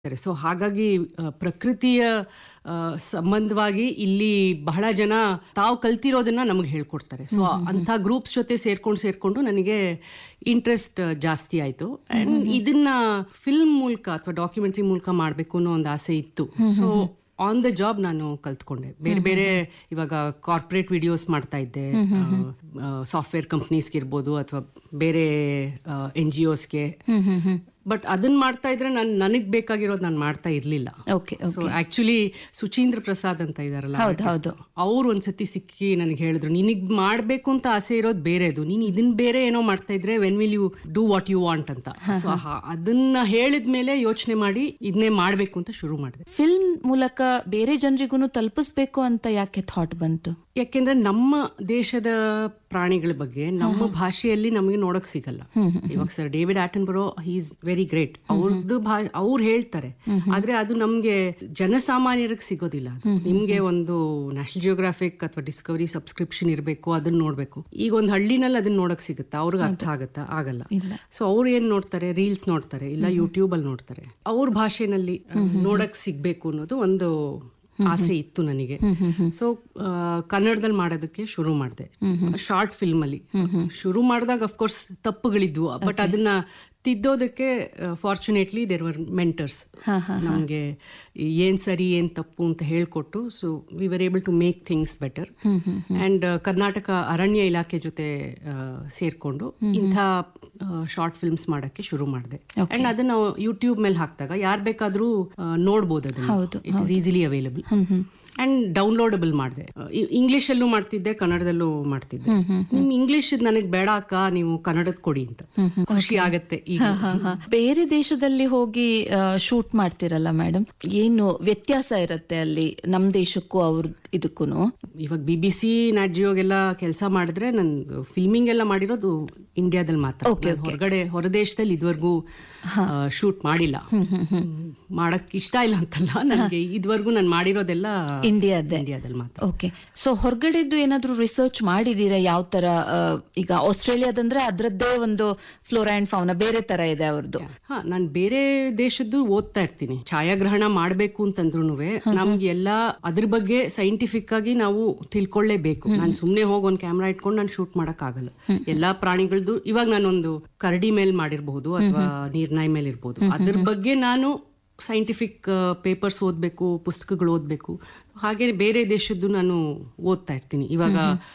So ಹಾಗಾಗಿ ಆ, ಪ್ರಕೃತಿಯ ಆ, ಸಂಬಂಧವಾಗಿ ಇಲ್ಲಿ ಬಹಳ ಜನ ತಾವು ಕಲ್ತಿರೋದನ್ನ ನಮಗೆ ಹೇಳ್ಕೊಡ್ತಾರೆ ಸೊ ಅಂಥ ಗ್ರೂಪ್ಸ್ ಜೊತೆ ಸೇರ್ಕೊಂಡು ಸೇರ್ಕೊಂಡು ನನಗೆ ಇಂಟ್ರೆಸ್ಟ್ ಜಾಸ್ತಿ ಆಯ್ತು ಅಂಡ್ ಇದನ್ನ ಫಿಲ್ಮ್ ಮೂಲಕ ಅಥವಾ ಡಾಕ್ಯುಮೆಂಟ್ರಿ ಮೂಲಕ ಮಾಡಬೇಕು ಅನ್ನೋ ಒಂದು ಆಸೆ ಇತ್ತು ಸೊ ಆನ್ ದ ಜಾಬ್ ನಾನು ಕಲ್ತ್ಕೊಂಡೆ ಬೇರೆ ಬೇರೆ ಇವಾಗ ಕಾರ್ಪೊರೇಟ್ ವಿಡಿಯೋಸ್ ಮಾಡ್ತಾ ಇದ್ದೆ ಸಾಫ್ಟ್ವೇರ್ ಕಂಪ್ನೀಸ್ಗೆ ಇರ್ಬೋದು ಅಥವಾ ಬೇರೆ ಎನ್ ಜಿ ಒಸ್ಗೆ ಬಟ್ ಅದನ್ನ ಮಾಡ್ತಾ ಇದ್ರೆ ನಾನು ನನಗ್ ಬೇಕಾಗಿರೋದು ನಾನು ಮಾಡ್ತಾ ಇರ್ಲಿಲ್ಲ okay so actually Suchindra Prasad ಅಂತ ಇದಾರಲ್ಲ ಹೌದು, ಹೌದು. ಅವ್ರು ಒಂದ್ಸತಿ ಸಿಕ್ಕಿ ನನಗೆ ಹೇಳಿದ್ರು ನಿನಗ್ ಮಾಡ್ಬೇಕು ಅಂತ ಆಸೆ ಇರೋದು ಬೇರೆದು ನೀನ್ ಇದನ್ ಬೇರೆ ಏನೋ ಮಾಡ್ತಾ ಇದ್ರೆ when will you do what you want ಅಂತ ಸೊ ಅದನ್ನ ಹೇಳಿದ್ಮೇಲೆ ಯೋಚನೆ ಮಾಡಿ ಇದನ್ನೇ ಮಾಡ್ಬೇಕು ಅಂತ ಶುರು ಮಾಡಿದೆ ಫಿಲ್ಮ್ ಮೂಲಕ ಬೇರೆ ಜನರಿಗೂ ತಲುಪಿಸ್ಬೇಕು ಅಂತ ಯಾಕೆ ಥಾಟ್ ಬಂತು ಯಾಕೆಂದ್ರೆ ನಮ್ಮ ದೇಶದ ಪ್ರಾಣಿಗಳ ಬಗ್ಗೆ ನಮ್ಮ ಭಾಷೆಯಲ್ಲಿ ನಮಗೆ ನೋಡಕ್ ಸಿಗಲ್ಲ ಇವಾಗ ಸರ್ ಡೇವಿಡ್ ಆಟನ್ ಬರೋ ಈಸ್ ವೆರಿ ಗ್ರೇಟ್ ಅವ್ರದ್ದು ಅವ್ರು ಹೇಳ್ತಾರೆ ಆದ್ರೆ ಅದು ನಮ್ಗೆ ಜನಸಾಮಾನ್ಯರಿಗೆ ಸಿಗೋದಿಲ್ಲ ಅದು. ನಿಮ್ಗೆ ಒಂದು ನ್ಯಾಷನಲ್ ಜಿಯೋಗ್ರಾಫಿಕ್ ಅಥವಾ ಡಿಸ್ಕವರಿ ಸಬ್ಸ್ಕ್ರಿಪ್ಷನ್ ಇರಬೇಕು ಅದನ್ನ ನೋಡ್ಬೇಕು ಈಗ ಒಂದು ಹಳ್ಳಿನಲ್ಲಿ ಅದನ್ನ ನೋಡಕ್ ಸಿಗುತ್ತಾ ಅವ್ರಿಗೆ ಅರ್ಥ ಆಗತ್ತಾ ಆಗಲ್ಲ ಇಲ್ಲ. ಸೊ ಅವ್ರು ಏನ್ ನೋಡ್ತಾರೆ ರೀಲ್ಸ್ ನೋಡ್ತಾರೆ ಇಲ್ಲ ಯೂಟ್ಯೂಬ್ ಅಲ್ಲಿ ನೋಡ್ತಾರೆ ಅವ್ರ ಭಾಷೆನಲ್ಲಿ ಆ, ನೋಡಕ್ ಸಿಗ್ಬೇಕು ಅನ್ನೋದು ಒಂದು ಆಸೆ ಇತ್ತು ನನಗೆ ಸೊ ಕನ್ನಡದಲ್ಲಿ ಮಾಡೋದಕ್ಕೆ ಶುರು ಮಾಡಿದೆ ಶಾರ್ಟ್ ಫಿಲ್ಮ್ ಅಲ್ಲಿ ಶುರು ಮಾಡಿದಾಗ ಅಫ್ಕೋರ್ಸ್ ತಪ್ಪುಗಳಿದ್ವು ಬಟ್ ಅದನ್ನ ತಿದ್ದೋದಕ್ಕೆ ಫಾರ್ಚುನೇಟ್ಲಿ ದೇರ್ ವರ್ ಮೆಂಟರ್ಸ್ ನಮಗೆ ಏನ್ ಸರಿ ಏನ್ ತಪ್ಪು ಅಂತ ಹೇಳ್ಕೊಟ್ಟು so we were able to make things better and Karnataka ಅರಣ್ಯ ಇಲಾಖೆ ಜೊತೆ ಆ, ಸೇರ್ಕೊಂಡು ಇಂಥ ಶಾರ್ಟ್ ಫಿಲ್ಮ್ಸ್ ಮಾಡಕ್ಕೆ ಶುರು ಮಾಡಿದೆ ಅಂಡ್ ಅದನ್ನ ಯೂಟ್ಯೂಬ್ ಮೇಲೆ ಹಾಕಿದಾಗ ಯಾರು ಬೇಕಾದ್ರೂ ಆ, ನೋಡ್ಬೋದು ಅದನ್ನ it is easily available and downloadable ಮಾಡಿದೆ ಇಂಗ್ಲಿಷ್ ಅಲ್ಲೂ ಮಾಡ್ತಿದ್ದೆ ಕನ್ನಡದಲ್ಲೂ ಮಾಡ್ತಿದ್ದೆ ನಿಮ್ ಇಂಗ್ಲಿಷ್ ನನಗೆ ಬೇಡ ಅಕ್ಕ ನೀವು ಕನ್ನಡದ ಕೊಡಿ ಅಂತ ಖುಷಿ ಆಗತ್ತೆ ಈಗ ಬೇರೆ ದೇಶದಲ್ಲಿ ಹೋಗಿ ಶೂಟ್ ಮಾಡ್ತಿರಲ್ಲ ಮೇಡಮ್ ಏನು ವ್ಯತ್ಯಾಸ ಇರುತ್ತೆ ಅಲ್ಲಿ ನಮ್ ದೇಶಕ್ಕೂ ಅವ್ರ ಇದಕ್ಕೂ ಇವಾಗ ಬಿ ಬಿ ಸಿ ನಾಟ್ ಜಿಯೋಗೆಲ್ಲ ಕೆಲಸ ಮಾಡಿದ್ರೆ ನಂದು ಫಿಲ್ಮಿಂಗ್ ಎಲ್ಲ ಮಾಡಿರೋದು ಇಂಡಿಯಾದಲ್ಲಿ ಮಾತ್ರ ನಾನ್ ಹೊರಗಡೆ ಹೊರದೇಶದಲ್ಲಿ ಇದುವರೆಗೂ ಶೂಟ್ ಮಾಡಿಲ್ಲ ಮಾಡಕ್ ಇಷ್ಟ ಇಲ್ಲ ಅಂತಲ್ಲ ನನಗೆ ಇದುವರೆಗೂ ನಾನು ಮಾಡಿರೋದೆಲ್ಲ ಇಂಡಿಯಾದ ಇಂಡಿಯಾದಲ್ಲಿ ಮಾತ್ರ ಓಕೆ ಸೊ ಹೊರಗಡೆದ್ದು ಏನಾದ್ರೂ ರಿಸರ್ಚ್ ಮಾಡಿದೀರಾ ಯಾವ ತರ ಆ, ಈಗ ಆಸ್ಟ್ರೇಲಿಯಾದಂದ್ರೆ ಅದ್ರದ್ದೇ ಒಂದು ಫ್ಲೋರಾ ಅಂಡ್ ಫೌನ ಬೇರೆ ತರ ಇದೆ ಅವ್ರದ್ದು ಹಾ ನಾನ್ ಬೇರೆ ದೇಶದ್ದು ಓದ್ತಾ ಇರ್ತೀನಿ ಛಾಯಾಗ್ರಹಣ ಮಾಡ್ಬೇಕು ಅಂತಂದ್ರು ನಮ್ಗೆ ಎಲ್ಲ ಅದ್ರ ಬಗ್ಗೆ ಸೈಂಟಿಫಿಕ್ ಆಗಿ ನಾವು ತಿಳ್ಕೊಳ್ಳೇಬೇಕು ನಾನು ಸುಮ್ನೆ ಹೋಗಿ ಒಂದ್ ಕ್ಯಾಮ್ರಾ ಇಟ್ಕೊಂಡು ನಾನು ಶೂಟ್ ಮಾಡಕ್ ಆಗಲ್ಲ ಎಲ್ಲಾ ಪ್ರಾಣಿಗಳದ್ದು ಇವಾಗ ನಾನೊಂದು ಕರಡಿ ಮೇಲ್ ಮಾಡಿರ್ಬಹುದು ಅಥವಾ ನೀರ್ನಾಯಿ ಮೇಲೆ ಇರ್ಬೋದು ಅದ್ರ ಬಗ್ಗೆ ನಾನು ಸೈಂಟಿಫಿಕ್ ಪೇಪರ್ಸ್ ಓದ್ಬೇಕು ಪುಸ್ತಕಗಳು ಓದ್ಬೇಕು ಹಾಗೆ ಬೇರೆ ದೇಶದ್ದು ನಾನು ಓದ್ತಾ ಇರ್ತೀನಿ ಇವಾಗ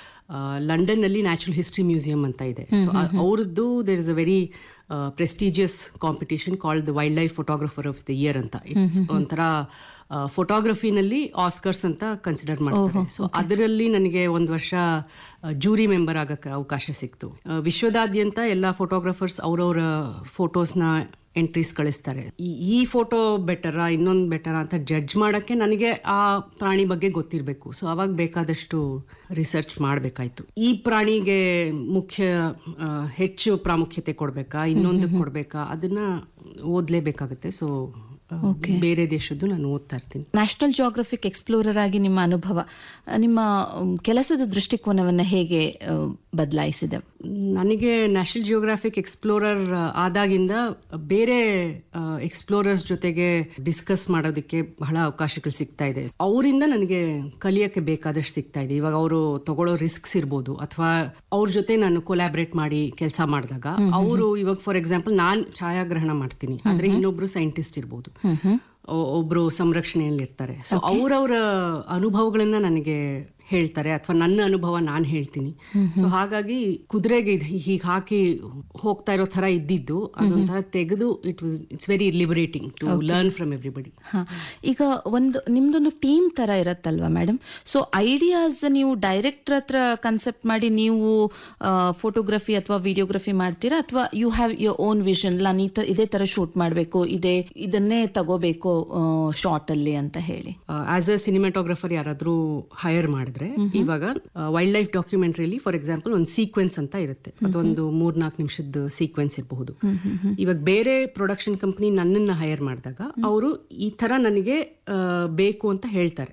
ಲಂಡನ್ ನಲ್ಲಿ ನ್ಯಾಚುರಲ್ ಹಿಸ್ಟ್ರಿ ಮ್ಯೂಸಿಯಂ ಅಂತ ಇದೆ ಸೊ ಅವ್ರದ್ದು there is a very prestigious competition called the wildlife photographer of the year ಅಂತ ಇಟ್ಸ್ ಒಂಥರ ಫೋಟೋಗ್ರಫಿನಲ್ಲಿ ಆಸ್ಕರ್ಸ್ ಅಂತ ಕನ್ಸಿಡರ್ ಮಾಡ್ತಾರೆ ಸೊ ಅದರಲ್ಲಿ ನನಗೆ ಒಂದು ವರ್ಷ ಜೂರಿ ಮೆಂಬರ್ ಆಗಕ್ಕೆ ಅವಕಾಶ ಸಿಕ್ತು ಆ, ವಿಶ್ವದಾದ್ಯಂತ ಎಲ್ಲ ಫೋಟೋಗ್ರಫರ್ಸ್ ಅವ್ರವ್ರ ಫೋಟೋಸ್ನ ಎಂಟ್ರೀಸ್ ಕಳಿಸ್ತಾರೆ ಈ- ಈ ಫೋಟೋ ಬೆಟರಾ ಇನ್ನೊಂದು ಬೆಟರಾ ಅಂತ ಜಡ್ಜ್ ಮಾಡಕ್ಕೆ ನನಗೆ ಆ ಪ್ರಾಣಿ ಬಗ್ಗೆ ಗೊತ್ತಿರಬೇಕು ಸೊ ಅವಾಗ ಬೇಕಾದಷ್ಟು ರಿಸರ್ಚ್ ಮಾಡಬೇಕಾಯ್ತು ಈ ಪ್ರಾಣಿಗೆ ಮುಖ್ಯ ಆ, ಹೆಚ್ಚು ಪ್ರಾಮುಖ್ಯತೆ ಕೊಡ್ಬೇಕಾ ಇನ್ನೊಂದು ಕೊಡ್ಬೇಕಾ ಅದನ್ನ ಓದ್ಲೇಬೇಕಾಗುತ್ತೆ ಸೊ ಬೇರೆ ದೇಶದ್ದು ನಾನು ಓದ್ತಾ ಇರ್ತೀನಿ ನ್ಯಾಷನಲ್ ಜಿಯೋಗ್ರಫಿಕ್ ಎಕ್ಸ್ಪ್ಲೋರರ್ ಆಗಿ ನಿಮ್ಮ ಅನುಭವ ಆ, ನಿಮ್ಮ ಮ್, ಕೆಲಸದ ದೃಷ್ಟಿಕೋನವನ್ನ ಹೇಗೆ ಬದಲಾಯಿಸಿದೆ ನನಗೆ ನ್ಯಾಷನಲ್ ಜಿಯೋಗ್ರಾಫಿಕ್ ಎಕ್ಸ್ಪ್ಲೋರರ್ ಆದಾಗಿಂದ ಬೇರೆ ಎಕ್ಸ್ಪ್ಲೋರರ್ಸ್ ಜೊತೆಗೆ ಡಿಸ್ಕಸ್ ಮಾಡೋದಕ್ಕೆ ಬಹಳ ಅವಕಾಶಗಳು ಸಿಗ್ತಾ ಇದೆ ಅವರಿಂದ ನನಗೆ ಕಲಿಯಕ್ಕೆ ಬೇಕಾದಷ್ಟು ಸಿಗ್ತಾ ಇದೆ ಇವಾಗ ಅವರು ತಗೊಳ್ಳೋ ರಿಸ್ಕ್ಸ್ ಇರ್ಬೋದು ಅಥವಾ ಅವ್ರ ಜೊತೆ ನಾನು ಕೊಲಾಬ್ರೇಟ್ ಮಾಡಿ ಕೆಲಸ ಮಾಡಿದಾಗ ಅವರು ಇವಾಗ ಫಾರ್ ಎಕ್ಸಾಂಪಲ್ ನಾನ್ ಛಾಯಾಗ್ರಹಣ ಮಾಡ್ತೀನಿ ಆದ್ರೆ ಇನ್ನೊಬ್ರು ಸೈಂಟಿಸ್ಟ್ ಇರ್ಬೋದು ಒ- ಒಬ್ರು ಸಂರಕ್ಷಣೆಯಲ್ಲಿ ಇರ್ತಾರೆ ಸೊ ಅವ್ರವ್ರ ಅನುಭವಗಳನ್ನ ನನಗೆ ಹೇಳ್ತಾರೆ ಅಥವಾ ನನ್ನ ಅನುಭವ ನಾನು ಹೇಳ್ತೀನಿ ಸೊ ಹಾಗಾಗಿ ಕುದುರೆಗೆ ಹೀಗೆ ಹಾಕಿ ಹೋಗ್ತಾ ಇರೋ ತರ ಇದ್ದಿದ್ದು ಅದೊಂಥರ ತೆಗೆದು it was it's very liberating to learn from everybody ಹ. ಈಗ ಒಂದು ನಿಮ್ದೊಂದು ಟೀಮ್ ತರ ಇರತ್ತಲ್ವಾ ಮೇಡಮ್ ಸೊ ಐಡಿಯಾಸ್ ನೀವು ಡೈರೆಕ್ಟರ್ ಹತ್ರ ಕನ್ಸೆಪ್ಟ್ ಮಾಡಿ ನೀವು ಫೋಟೋಗ್ರಫಿ ಅಥವಾ ವಿಡಿಯೋಗ್ರಫಿ ಮಾಡ್ತೀರಾ ಅಥವಾ you have your own vision ನಾನು ಈ ತರ ಇದೇ ತರ ಶೂಟ್ ಮಾಡಬೇಕು ಇದೇ ಇದನ್ನೇ ತಗೋಬೇಕು ಶಾರ್ಟ್ ಅಲ್ಲಿ ಅಂತ ಹೇಳಿ ಆಸ್ ಅ ಸಿನಿಮಾಟೋಗ್ರಫರ್ ಯಾರಾದ್ರೂ ಹೈರ್ ಮಾಡಿದ್ರೆ ಇವಾಗ ವೈಲ್ಡ್ ಲೈಫ್ ಡಾಕ್ಯುಮೆಂಟ್ರಿಲಿ ಫಾರ್ ಎಕ್ಸಾಂಪಲ್ ಒಂದು ಸೀಕ್ವೆನ್ಸ್ ಅಂತ ಇರುತ್ತೆ ಅದೊಂದು ಮೂರ್ನಾಲ್ಕು ನಿಮಿಷದ ಸೀಕ್ವೆನ್ಸ್ ಇರಬಹುದು ಇವಾಗ ಬೇರೆ ಪ್ರೊಡಕ್ಷನ್ ಕಂಪನಿ ನನ್ನನ್ನ ಹೈರ್ ಮಾಡಿದಾಗ ಅವರು ಈ ತರ ನನಗೆ ಆ, ಬೇಕು ಅಂತ ಹೇಳ್ತಾರೆ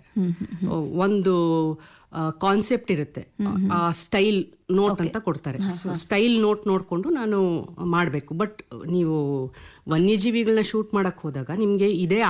ಒಂದು ಕಾನ್ಸೆಪ್ಟ್ ಇರುತ್ತೆ ಆ ಸ್ಟೈಲ್ ನೋಟ್ ಅಂತ ಕೊಡ್ತಾರೆ ಸ್ಟೈಲ್ ನೋಟ್ ನೋಡ್ಕೊಂಡು ನಾನು ಮಾಡಬೇಕು ಬಟ್ ನೀವು ವನ್ಯಜೀವಿಗಳನ್ನ ಶೂಟ್ ಮಾಡಕ್ ಹೋದಾಗ ನಿಮ್ಗೆ ಇದೇ